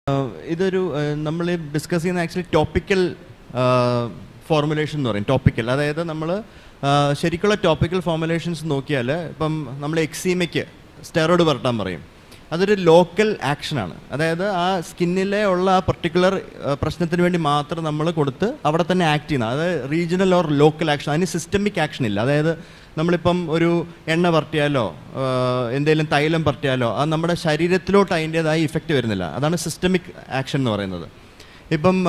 ഇതൊരു നമ്മൾ ഡിസ്കസ് ചെയ്യുന്ന ആക്ച്വലി ടോപ്പിക്കൽ ഫോർമുലേഷൻ എന്ന് പറയും ടോപ്പിക്കൽ അതായത് നമ്മൾ ശരിക്കുള്ള ടോപ്പിക്കൽ ഫോർമുലേഷൻസ് നോക്കിയാൽ ഇപ്പം നമ്മൾ എക്സീമയ്ക്ക് സ്റ്റെറോയിഡ് പുരട്ടാൻ പറയും അതൊരു ലോക്കൽ ആക്ഷനാണ് അതായത് ആ സ്കിന്നിലെ ഉള്ള ആ പർട്ടിക്കുലർ പ്രശ്നത്തിന് വേണ്ടി മാത്രം നമ്മൾ കൊടുത്ത് അവിടെ തന്നെ ആക്ട് ചെയ്യുന്ന അതായത് റീജിയണൽ ഓർ ലോക്കൽ ആക്ഷൻ അതിന് സിസ്റ്റമിക് ആക്ഷൻ ഇല്ല അതായത് നമ്മളിപ്പം ഒരു എണ്ണ പറട്ടിയാലോ എന്തെങ്കിലും തൈലം പറട്ടിയാലോ അത് നമ്മുടെ ശരീരത്തിലോട്ട് അതിൻ്റേതായ ഇഫക്റ്റ് വരുന്നില്ല അതാണ് സിസ്റ്റമിക് ആക്ഷൻ എന്ന് പറയുന്നത് ഇപ്പം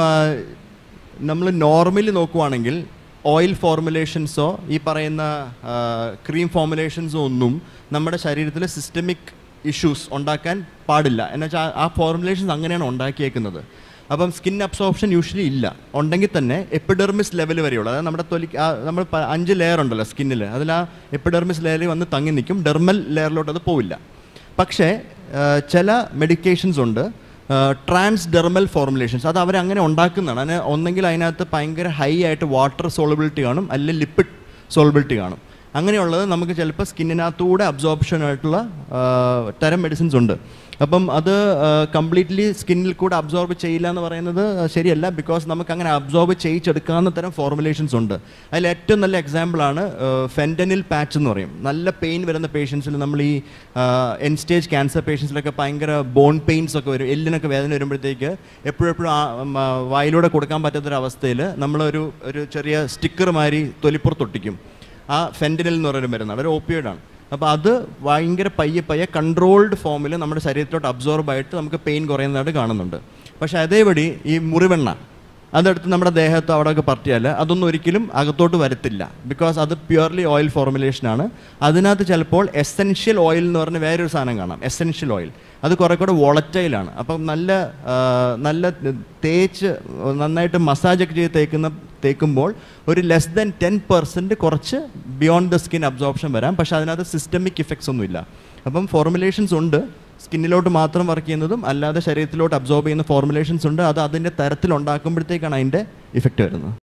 നമ്മൾ നോർമലി നോക്കുവാണെങ്കിൽ ഓയിൽ ഫോർമുലേഷൻസോ ഈ പറയുന്ന ക്രീം ഫോർമുലേഷൻസോ ഒന്നും നമ്മുടെ ശരീരത്തിൽ സിസ്റ്റമിക് ഇഷ്യൂസ് ഉണ്ടാക്കാൻ പാടില്ല എന്നുവെച്ചാൽ ആ ഫോർമുലേഷൻസ് അങ്ങനെയാണ് ഉണ്ടാക്കിയേക്കുന്നത് അപ്പം സ്കിൻ അബ്സോർപ്ഷൻ യൂഷ്വലി ഇല്ല ഉണ്ടെങ്കിൽ തന്നെ എപ്പിഡെർമിസ് ലെവൽ വരെയുള്ളൂ അതായത് നമ്മുടെ തൊലി ആ നമ്മൾ പ- അഞ്ച് ലെയർ ഉണ്ടല്ലോ സ്കിന്നിൽ അതിൽ ആ എപ്പിഡെർമിസ് ലെയറിൽ വന്ന് തങ്ങി നിൽക്കും ഡെർമൽ ലെയറിലോട്ട് അത് പോവില്ല പക്ഷേ ആ, ചില മെഡിക്കേഷൻസ് ഉണ്ട് ട്രാൻസ് ഡെർമൽ ഫോർമുലേഷൻസ് അത് അവരങ്ങനെ ഉണ്ടാക്കുന്നതാണ് അതിന് ഒന്നെങ്കിൽ അതിനകത്ത് ഭയങ്കര ഹൈ ആയിട്ട് വാട്ടർ സോളബിലിറ്റി കാണും അല്ലെങ്കിൽ ലിപ്പിഡ് സോളബിലിറ്റി കാണും അങ്ങനെയുള്ളത് നമുക്ക് ചിലപ്പോൾ സ്കിന്നിനകത്തൂടെ അബ്സോർപ്ഷൻ ആയിട്ടുള്ള ആ, തരം മെഡിസിൻസ് ഉണ്ട് അപ്പം അത് കംപ്ലീറ്റ്ലി സ്കിന്നിൽ കൂടെ അബ്സോർബ് ചെയ്യില്ല എന്ന് പറയുന്നത് ശരിയല്ല ബിക്കോസ് നമുക്ക് അങ്ങനെ അബ്സോർബ് ചെയ്യിച്ചെടുക്കാവുന്ന തരം ഫോർമുലേഷൻസ് ഉണ്ട് അതിൽ ഏറ്റവും നല്ല എക്സാമ്പിളാണ് ഫെൻറ്റനിൽ പാച്ച് എന്ന് പറയും നല്ല പെയിൻ വരുന്ന പേഷ്യൻസിൽ നമ്മൾ ഈ എൻ സ്റ്റേജ് ക്യാൻസർ പേഷ്യൻസിലൊക്കെ ഭയങ്കര ബോൺ പെയിൻസ് ഒക്കെ വരും എല്ലിനൊക്കെ വേദന വരുമ്പോഴത്തേക്ക് എപ്പോഴും എപ്പോഴും ആ ഉം, ആ, വായിലൂടെ കൊടുക്കാൻ പറ്റാത്തൊരവസ്ഥയിൽ നമ്മളൊരു ഒരു ചെറിയ സ്റ്റിക്കർ മാതിരി തൊലിപ്പുറത്തൊട്ടിക്കും ആ ഫെൻറ്റനിൽ എന്ന് പറയുന്ന മരുന്നാണ് ഒരു ഓപ്പിയോയിഡാണ് അപ്പോൾ അത് ഭയങ്കര പയ്യെ പയ്യെ കൺട്രോൾഡ് ഫോമിൽ നമ്മുടെ ശരീരത്തിലോട്ട് അബ്സോർബ് ആയിട്ട് നമുക്ക് പെയിൻ കുറയുന്നതായിട്ട് കാണുന്നുണ്ട് പക്ഷേ അതേപടി ഈ മുറിവെണ്ണ അതെടുത്ത് നമ്മുടെ ദേഹത്ത് അവിടെയൊക്കെ പറ്റിയാൽ അതൊന്നും ഒരിക്കലും അകത്തോട്ട് വരത്തില്ല ബിക്കോസ് അത് പ്യുവർലി ഓയിൽ ഫോർമുലേഷനാണ് അതിനകത്ത് ചിലപ്പോൾ എസെൻഷ്യൽ ഓയിൽ എന്ന് പറഞ്ഞ വേറൊരു സാധനം കാണാം എസെൻഷ്യൽ ഓയിൽ അത് കുറെ കൂടെ വോളറ്റൈലാണ് അപ്പം നല്ല ആ, നല്ല തേച്ച് നന്നായിട്ട് മസാജൊക്കെ ചെയ്ത് തേക്കുന്ന തേക്കുമ്പോൾ ഒരു ലെസ് ദൻ ടെൻ പെർസെൻറ്റ് കുറച്ച് ബിയോണ്ട് ദ സ്കിൻ അബ്സോർപ്ഷൻ വരാം പക്ഷേ അതിനകത്ത് സിസ്റ്റമിക് ഇഫക്ട്സ് ഒന്നുമില്ല അപ്പം ഫോർമുലേഷൻസ് ഉണ്ട് സ്കിന്നിലോട്ട് മാത്രം വർക്ക് ചെയ്യുന്നതും അല്ലാതെ ശരീരത്തിലോട്ട് അബ്സോർബ് ചെയ്യുന്ന ഫോർമുലേഷൻസ് ഉണ്ട് അത് അതിൻ്റെ തരത്തിൽ ഉണ്ടാക്കുമ്പോഴത്തേക്കാണ് അതിൻ്റെ ഇഫക്റ്റ് വരുന്നത്